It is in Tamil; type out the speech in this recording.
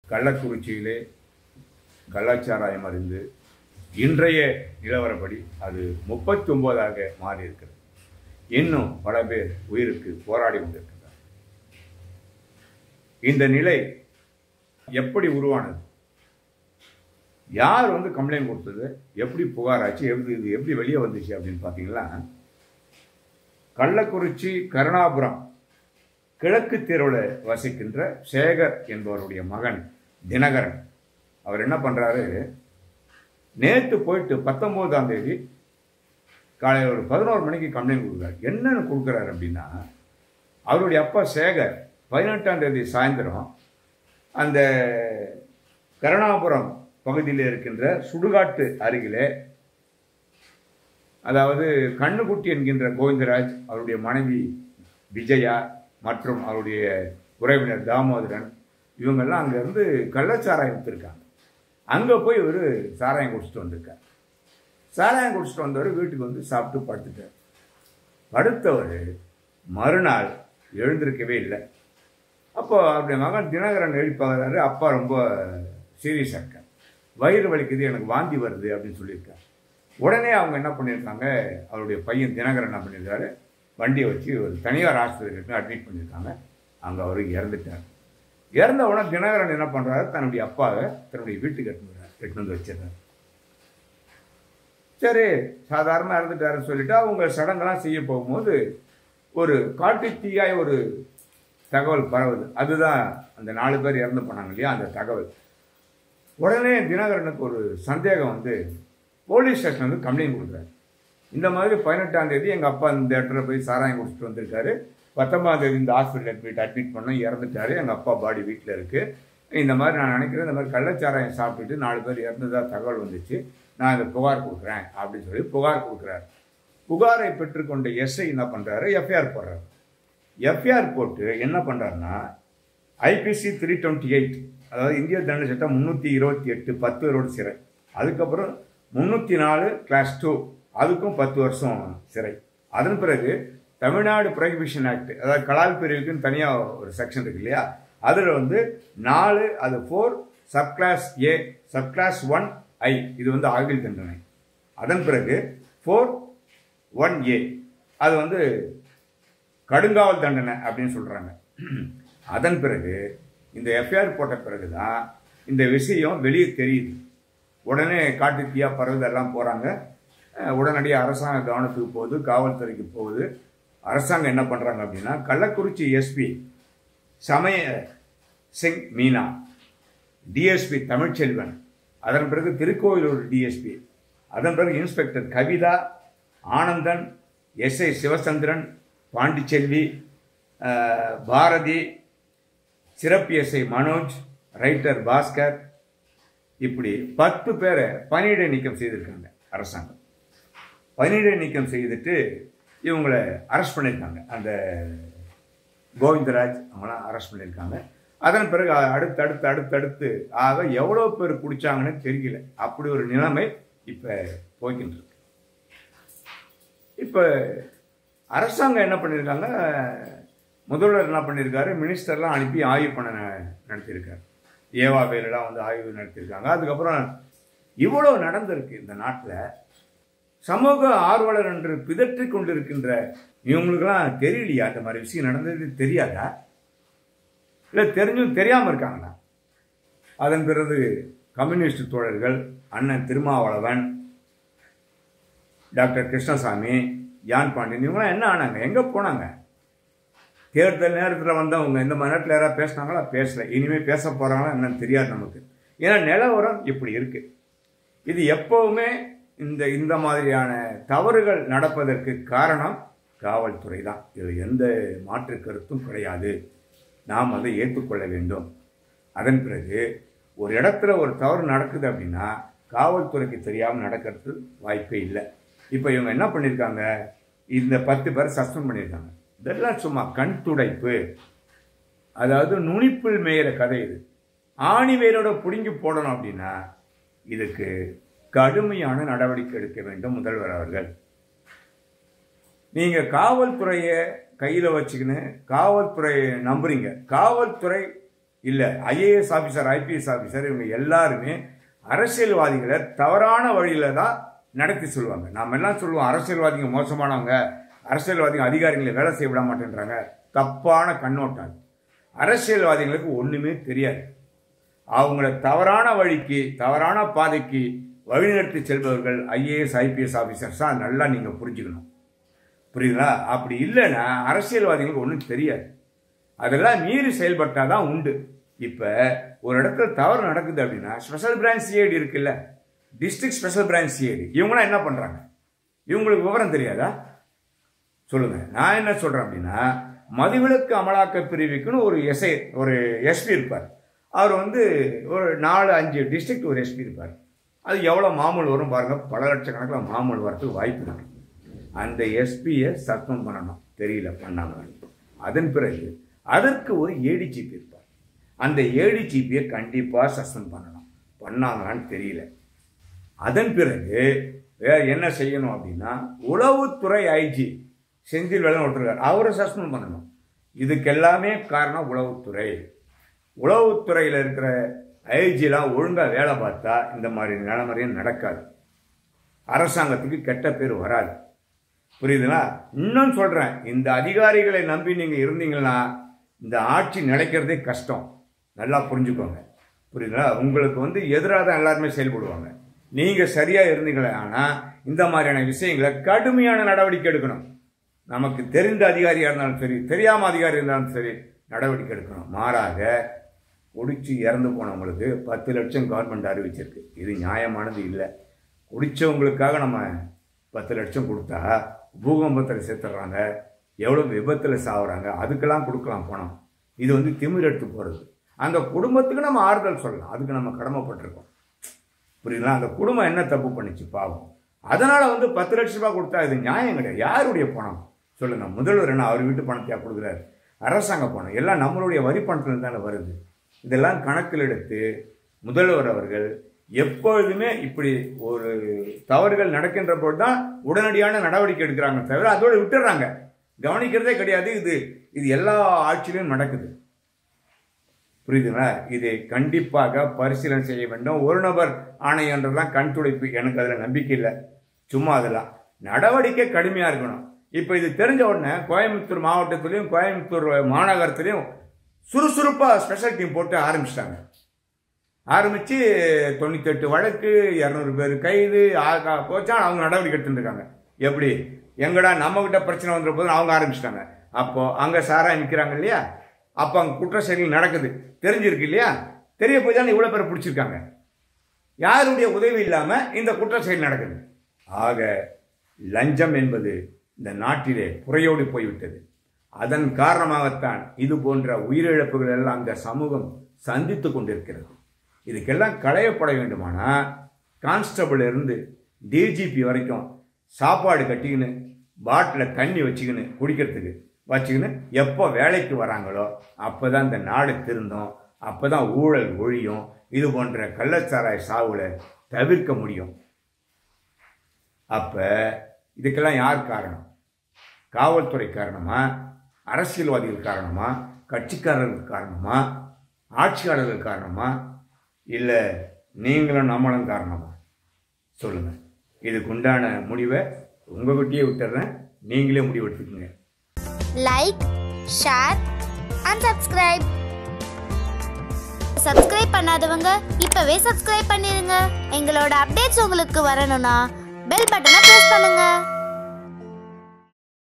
கள்ளக்குறிச்சியிலே கள்ளச்சாராயம் அறிந்து இன்றைய நிலவரப்படி அது முப்பத்தி ஒன்பதாக மாறி இருக்கிறது இன்னும் பல பேர் உயிருக்கு போராடி கொண்டிருக்கிறார் இந்த நிலை எப்படி உருவானது யார் வந்து கம்ப்ளைண்ட் கொடுத்தது எப்படி புகாராச்சு எப்படி இது எப்படி வெளியே வந்துச்சு அப்படின்னு பார்த்தீங்கன்னா கள்ளக்குறிச்சி கருணாபுரம் கிழக்கு தெருவில் வசிக்கின்ற சேகர் என்பவருடைய மகன் தினகரன் அவர் என்ன பண்ணுறாரு நேற்று போயிட்டு பத்தொம்போதாம் தேதி காலையில் ஒரு பதினோரு மணிக்கு கம்ப்ளைண்ட் கொடுக்குறாரு என்னன்னு கொடுக்குறாரு அப்படின்னா அவருடைய அப்பா சேகர் பதினெட்டாம் தேதி சாயந்தரம் அந்த கருணாபுரம் பகுதியில் இருக்கின்ற சுடுகாட்டு அருகிலே அதாவது கண்ணுக்குட்டி என்கின்ற கோவிந்தராஜ் அவருடைய மனைவி விஜயா மற்றும் அவருடைய உறவினர் தாமோதரன் இவங்கெல்லாம் அங்கேருந்து கள்ளச்சாராயம் விற்றுருக்காங்க அங்கே போய் ஒரு சாராயம் குடிச்சிட்டு வந்திருக்கார் சாராயம் குடிச்சிட்டு வந்தவர் வீட்டுக்கு வந்து சாப்பிட்டு படுத்துட்டார் படுத்தவர் மறுநாள் எழுந்திருக்கவே இல்லை அப்போ அவருடைய மகன் தினகரன் எழுப்பி பார்க்குறாரு அப்பா ரொம்ப சீரியஸாக இருக்கார் வயிறு வலிக்குது எனக்கு வாந்தி வருது அப்படின்னு சொல்லியிருக்கார் உடனே அவங்க என்ன பண்ணியிருக்காங்க அவருடைய பையன் தினகரன் என்ன பண்ணியிருக்காரு வண்டியை வச்சு ஒரு தனியார் ஆஸ்பத்திரிக்கு அட்மிட் பண்ணியிருக்காங்க அங்கே அவர் இறந்துட்டார் இறந்த உடனே தினகரன் என்ன பண்ணுறாரு தன்னுடைய அப்பாவை தன்னுடைய வீட்டுக்கு எட்டுறாரு எட்டு வந்து வச்சிடுறாரு சரி சாதாரண இறந்துட்டாருன்னு சொல்லிட்டு அவங்க சடங்கெல்லாம் செய்ய போகும்போது ஒரு காட்டு தீயாய் ஒரு தகவல் பரவுது அதுதான் அந்த நாலு பேர் இறந்து போனாங்க இல்லையா அந்த தகவல் உடனே தினகரனுக்கு ஒரு சந்தேகம் வந்து போலீஸ் ஸ்டேஷன் வந்து கம்ப்ளைண்ட் கொடுக்குறாரு இந்த மாதிரி பதினெட்டாம் தேதி எங்கள் அப்பா இந்த இடத்துல போய் சாராயம் குடிச்சிட்டு வந்திருக்காரு பத்தொன்பதாம் தேதி இந்த ஹாஸ்பிட்டல் போயிட்டு அட்மிட் பண்ணோம் இறந்துட்டாரு எங்கள் அப்பா பாடி வீட்டில் இருக்குது இந்த மாதிரி நான் நினைக்கிறேன் இந்த மாதிரி கள்ளச்சாராயம் சாப்பிட்டுட்டு நாலு பேர் இறந்ததா தகவல் வந்துச்சு நான் இந்த புகார் கொடுக்குறேன் அப்படின்னு சொல்லி புகார் கொடுக்குறாரு புகாரை பெற்றுக்கொண்ட எஸ்ஐ என்ன பண்ணுறாரு எஃப்ஐஆர் போடுறாரு எஃப்ஐஆர் போட்டு என்ன பண்ணுறாருன்னா ஐபிசி த்ரீ டுவெண்ட்டி எயிட் அதாவது இந்திய தண்டனை சட்டம் முந்நூற்றி இருபத்தி எட்டு பத்து வருட சிறை அதுக்கப்புறம் முந்நூற்றி நாலு கிளாஸ் டூ அதுக்கும் பத்து வருஷம் சிறை அதன் பிறகு தமிழ்நாடு ப்ரொஹிபிஷன் ஆக்ட் அதாவது கலால் பிரிவுக்குன்னு தனியாக ஒரு செக்ஷன் இருக்கு இல்லையா அதில் வந்து நாலு அது four sub class A sub class one I இது வந்து ஆயுள் தண்டனை அதன் பிறகு ஃபோர் ஒன் ஏ அது வந்து கடுங்காவல் தண்டனை அப்படின்னு சொல்கிறாங்க அதன் பிறகு இந்த எஃப்ஐஆர் போட்ட பிறகு தான் இந்த விஷயம் வெளியே தெரியுது உடனே காட்டு தீயா பறவைதெல்லாம் போகிறாங்க உடனடியாக அரசாங்க கவனத்துக்கு போகுது காவல்துறைக்கு போகுது அரசாங்கம் என்ன பண்ணுறாங்க அப்படின்னா கள்ளக்குறிச்சி எஸ்பி சமய சிங் மீனா டிஎஸ்பி தமிழ்ச்செல்வன் அதன் பிறகு திருக்கோயிலூர் டிஎஸ்பி அதன் பிறகு இன்ஸ்பெக்டர் கவிதா ஆனந்தன் எஸ்ஐ சிவசந்திரன் பாண்டிச்செல்வி அஹ், பாரதி சிறப்பு எஸ்ஐ மனோஜ் ரைட்டர் பாஸ்கர் இப்படி பத்து பேரை பணியிடை நீக்கம் செய்திருக்காங்க அரசாங்கம் பணியிடை நீக்கம் செய்துட்டு இவங்களை அரெஸ்ட் பண்ணியிருக்காங்க அந்த கோவிந்தராஜ் அவங்களாம் அரெஸ்ட் பண்ணியிருக்காங்க அதன் பிறகு அடுத்து அடுத்து அடுத்து அடுத்து ஆக எவ்வளோ பேர் குடிச்சாங்கன்னு தெரியல அப்படி ஒரு நிலைமை இப்போ போய்கிட்டு இருக்கு இப்போ அரசாங்கம் என்ன பண்ணியிருக்காங்க முதல்வர் என்ன பண்ணியிருக்காரு மினிஸ்டர்லாம் அனுப்பி ஆய்வு பண்ண ந- நடத்தியிருக்காரு ஏவா வேலெல்லாம் வந்து ஆய்வு நடத்தியிருக்காங்க அதுக்கப்புறம் இவ்வளோ நடந்திருக்கு இந்த நாட்டில் சமூக ஆர்வலர் என்று பிதற்றி கொண்டிருக்கின்ற இவங்களுக்கெல்லாம் தெரியலையா இந்த மாதிரி விஷயம் நடந்தது தெரியாதா இல்லை தெரிஞ்சும் தெரியாமல் இருக்காங்களா அதன் பிறகு கம்யூனிஸ்ட் தோழர்கள் அண்ணன் திருமாவளவன் டாக்டர் கிருஷ்ணசாமி யான் பாண்டியன் இவங்களாம் என்ன ஆனாங்க எங்கே போனாங்க தேர்தல் நேரத்தில் வந்தவங்க இந்த மாதிரி நேரத்தில் யாராவது பேசினாங்களா பேசல இனிமேல் பேச போகிறாங்களா என்னன்னு தெரியாது நமக்கு ஏன்னா நிலவரம் இப்படி இருக்கு இது எப்பவுமே இந்த இந்த மாதிரியான தவறுகள் நடப்பதற்கு காரணம் காவல்துறை தான் இது எந்த மாற்று கருத்தும் கிடையாது நாம் அதை ஏற்றுக்கொள்ள வேண்டும் அதன் பிறகு ஒரு இடத்துல ஒரு தவறு நடக்குது அப்படின்னா காவல்துறைக்கு தெரியாமல் நடக்கிறது வாய்ப்பே இல்லை இப்போ இவங்க என்ன பண்ணியிருக்காங்க இந்த பத்து பேரை சஸ்பெண்ட் பண்ணியிருக்காங்க இதெல்லாம் சும்மா கண் துடைப்பு அதாவது நுனிப்பில் மேயிற கதை இது ஆணி வேரோட பிடுங்கி போடணும் அப்படின்னா இதுக்கு கடுமையான நடவடிக்கை எடுக்க வேண்டும் முதல்வர் அவர்கள் நீங்க காவல்துறையை கையில வச்சுக்கின்னு காவல்துறையை நம்புறீங்க காவல்துறை இல்லை ஐஏஎஸ் ஆஃபீஸர் ஐபிஎஸ் ஆஃபீஸர் இவங்க எல்லாருமே அரசியல்வாதிகளை தவறான வழியில தான் நடத்தி சொல்லுவாங்க நாம எல்லாம் சொல்லுவோம் அரசியல்வாதிங்க மோசமானவங்க அரசியல்வாதிங்க அதிகாரிகளை வேலை செய்ய விட மாட்டேன்றாங்க தப்பான கண்ணோட்டம் அது. அரசியல்வாதிகளுக்கு ஒண்ணுமே தெரியாது அவங்கள தவறான வழிக்கு தவறான பாதைக்கு வழிநடத்தி செல்பவர்கள் ஐஏஎஸ் ஐபிஎஸ் ஆஃபீஸர்ஸ் தான் நல்லா நீங்க புரிஞ்சுக்கணும் புரியுதுங்களா அப்படி இல்லைன்னா அரசியல்வாதிகளுக்கு ஒன்றும் தெரியாது அதெல்லாம் மீறி செயல்பட்டால் தான் உண்டு இப்போ ஒரு இடத்துல தவறு நடக்குது அப்படின்னா ஸ்பெஷல் பிரான்ச் சிஐடி இருக்குல்ல டிஸ்ட்ரிக்ட் ஸ்பெஷல் பிரான்ச் சிஐடி இவங்களாம் என்ன பண்ணுறாங்க இவங்களுக்கு விவரம் தெரியாதா சொல்லுங்க நான் என்ன சொல்றேன் அப்படின்னா மதுவிலக்கு அமலாக்க பிரிவுக்குன்னு ஒரு எஸ்ஐ ஒரு எஸ்பி இருப்பார் அவர் வந்து ஒரு நாலு அஞ்சு டிஸ்ட்ரிக்ட் ஒரு எஸ்பி இருப்பார் அது எவ்வளோ மாமூல் வரும் பாருங்க பல லட்சக்கணக்கில் மாமூல் வரதுக்கு வாய்ப்பு இருக்கு அந்த எஸ்பியை சத்தம் பண்ணணும் தெரியல பண்ணாங்க அதன் பிறகு அதற்கு ஒரு ஏடிஜிபி இருப்பார் அந்த ஏடிஜிபியை கண்டிப்பாக சஸ்பெண்ட் பண்ணணும் பண்ணாங்களான்னு தெரியல அதன் பிறகு வேற என்ன செய்யணும் அப்படின்னா உளவுத்துறை ஐஜி செந்தில் வேலை ஒருத்தர் அவரை சஸ்பெண்ட் பண்ணணும் இதுக்கெல்லாமே காரணம் உளவுத்துறை உளவுத்துறையில் இருக்கிற ஐஜிலாம் ஒழுங்காக வேலை பார்த்தா இந்த மாதிரி நிலைமறையும் நடக்காது அரசாங்கத்துக்கு கெட்ட பேர் வராது புரியுதுங்களா இன்னும் சொல்றேன் இந்த அதிகாரிகளை நம்பி நீங்க இருந்தீங்கன்னா இந்த ஆட்சி நிலைக்கிறதே கஷ்டம் நல்லா புரிஞ்சுக்கோங்க புரியுதுங்களா உங்களுக்கு வந்து எதிராக தான் எல்லாருமே செயல்படுவாங்க நீங்க சரியா இருந்தீங்களே ஆனா இந்த மாதிரியான விஷயங்களை கடுமையான நடவடிக்கை எடுக்கணும் நமக்கு தெரிந்த அதிகாரியா இருந்தாலும் சரி தெரியாம அதிகாரி இருந்தாலும் சரி நடவடிக்கை எடுக்கணும் மாறாக குடிச்சு இறந்து போனவங்களுக்கு பத்து லட்சம் கவர்மெண்ட் அறிவிச்சிருக்கு இது நியாயமானது இல்லை குடிச்சவங்களுக்காக நம்ம பத்து லட்சம் கொடுத்தா பூகம்பத்தில் சேர்த்துடுறாங்க எவ்வளோ விபத்தில் சாகுறாங்க அதுக்கெல்லாம் கொடுக்கலாம் பணம் இது வந்து திமிர் எடுத்து போகிறது அந்த குடும்பத்துக்கு நம்ம ஆறுதல் சொல்லலாம் அதுக்கு நம்ம கடமைப்பட்டிருக்கோம் புரியுதுங்களா அந்த குடும்பம் என்ன தப்பு பண்ணுச்சு பாவம் அதனால வந்து பத்து லட்ச ரூபாய் கொடுத்தா இது நியாயம் கிடையாது யாருடைய பணம் சொல்லுங்க முதல்வர் என்ன அவர் வீட்டு பணத்தையா கொடுக்குறாரு அரசாங்க பணம் எல்லாம் நம்மளுடைய வரி பணத்துல தானே வருது இதெல்லாம் கணக்கில் எடுத்து முதல்வர் அவர்கள் எப்பொழுதுமே இப்படி ஒரு தவறுகள் நடக்கின்ற போது தான் உடனடியான நடவடிக்கை எடுக்கிறாங்க தவிர அதோட விட்டுறாங்க கவனிக்கிறதே கிடையாது இது இது எல்லா ஆட்சியிலும் நடக்குது புரியுதுங்களா இதை கண்டிப்பாக பரிசீலனை செய்ய வேண்டும் ஒரு நபர் ஆணையன்றதுலாம் கண் துடைப்பு எனக்கு அதில் நம்பிக்கை இல்லை சும்மா அதெல்லாம் நடவடிக்கை கடுமையாக இருக்கணும் இப்போ இது தெரிஞ்ச உடனே கோயம்புத்தூர் மாவட்டத்திலையும் கோயம்புத்தூர் மாநகரத்திலையும் சுறுசுறுப்பாக ஸ்பெஷல் டீம் போட்டு ஆரம்பிச்சிட்டாங்க ஆரம்பித்து தொண்ணூத்தெட்டு வழக்கு இரநூறு பேர் கைது ஆகா போச்சா அவங்க நடவடிக்கை எடுத்துட்டு இருக்காங்க எப்படி எங்கடா நம்மகிட்ட பிரச்சனை வந்துற போது அவங்க ஆரம்பிச்சிட்டாங்க அப்போ அங்கே சாராக நிற்கிறாங்க இல்லையா அப்போ அங்கே குற்ற செயல்கள் நடக்குது தெரிஞ்சிருக்கு இல்லையா தெரிய போய் தான் இவ்வளோ பேர் பிடிச்சிருக்காங்க யாருடைய உதவி இல்லாமல் இந்த குற்ற செயல் நடக்குது ஆக லஞ்சம் என்பது இந்த நாட்டிலே புறையோடி போய்விட்டது அதன் காரணமாகத்தான் இது போன்ற உயிரிழப்புகள் எல்லாம் அந்த சமூகம் சந்தித்து கொண்டிருக்கிறது இதுக்கெல்லாம் களையப்பட வேண்டுமானா கான்ஸ்டபிள் இருந்து டிஜிபி வரைக்கும் சாப்பாடு கட்டிக்கின்னு பாட்டில் தண்ணி வச்சுக்கின்னு குடிக்கிறதுக்கு வச்சுக்கின்னு எப்போ வேலைக்கு வராங்களோ அப்போ தான் இந்த நாடு திருந்தும் அப்போ தான் ஊழல் ஒழியும் இது போன்ற கள்ளச்சாராய சாவுல தவிர்க்க முடியும் அப்போ இதுக்கெல்லாம் யார் காரணம் காவல்துறை காரணமா அரசியல்வாதிகள் காரணமா கட்சிக்காரர்கள் காரணமா ஆட்சியாளர்கள் காரணமா இல்லை நீங்களும் நம்மளும் காரணமா சொல்லுங்க இதுக்கு உண்டான முடிவை உங்ககிட்டயே விட்டுறேன் நீங்களே முடிவு எடுத்துக்கோங்க like share and subscribe subscribe பண்ணாதவங்க இப்பவே சப்ஸ்கிரைப் பண்ணிருங்க எங்களோட அப்டேட்ஸ் உங்களுக்கு வரணும்னா பெல் பட்டனை பிரஸ் பண்ணுங்க